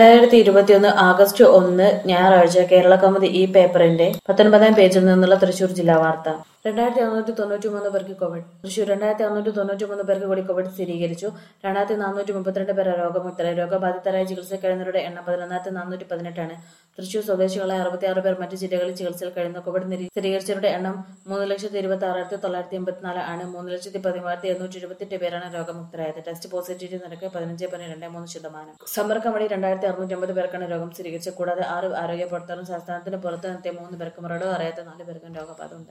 രണ്ടായിരത്തി ഇരുപത്തിയൊന്ന് ആഗസ്റ്റ് ഒന്ന് ഞായറാഴ്ച കേരള കൗമുദി ഈ പേപ്പറിന്റെ പത്തൊൻപതാം പേജിൽ നിന്നുള്ള തൃശൂർ ജില്ലാ വാർത്ത രണ്ടായിരത്തി അറുന്നൂറ്റി തൊണ്ണൂറ്റി മൂന്ന് പേർക്ക് കോവിഡ് തൃശൂർ രണ്ടായിരത്തി അറുന്നൂറ്റി തൊണ്ണൂറ്റി മൂന്ന് പേർക്ക് കൂടി കോവിഡ് സ്ഥിരീകരിച്ചു രണ്ടായിരത്തി നാനൂറ്റി മുപ്പത്തിരണ്ട് പേർ രോഗമുക്തരായി രോഗബാധിതരായി ചികിത്സയിൽ കഴിയുന്നവരുടെ എണ്ണം പതിനൊന്നായിരത്തി നാനൂറ്റി പതിനെട്ടാണ് തൃശൂർ സ്വദേശികളായ അറുപത്തിയാറ് പേർ മറ്റ് ജില്ലകളിൽ ചികിത്സയിൽ കഴിയുന്ന കോവിഡ് നിരീ- സ്ഥിരീകരിച്ചവരുടെ എണ്ണം മൂന്ന് ലക്ഷത്തി ഇരുപത്തി ആറായിരത്തി തൊള്ളായിരത്തി എൺപത്തിനാല് ആണ് മൂന്ന് ലക്ഷത്തി പതിമൂവായിരത്തി എണ്ണൂറ്റി എഴുപത്തെട്ട് പേരാണ് രോഗമുക്തരായത് ടെസ്റ്റ് പോസിറ്റിവിറ്റി നിരക്ക് പതിനഞ്ച് പോയിന്റ് രണ്ട് മൂന്ന് ശതമാനം സമ്പർക്കം വഴി രണ്ടായിരത്തി അറുന്നൂറ്റി അമ്പത് പേർക്കാണ് രോഗം സ്ഥിരീകരിച്ചത് കൂടാതെ ആറ് ആരോഗ്യ പ്രവർത്തകരും സംസ്ഥാനത്തിന് പുറത്ത് നിർത്തിയ മൂന്ന് പേർക്കും റോഡോ അറിയാത്ത നാല് പേർക്കും രോഗബാധ ഉണ്ട്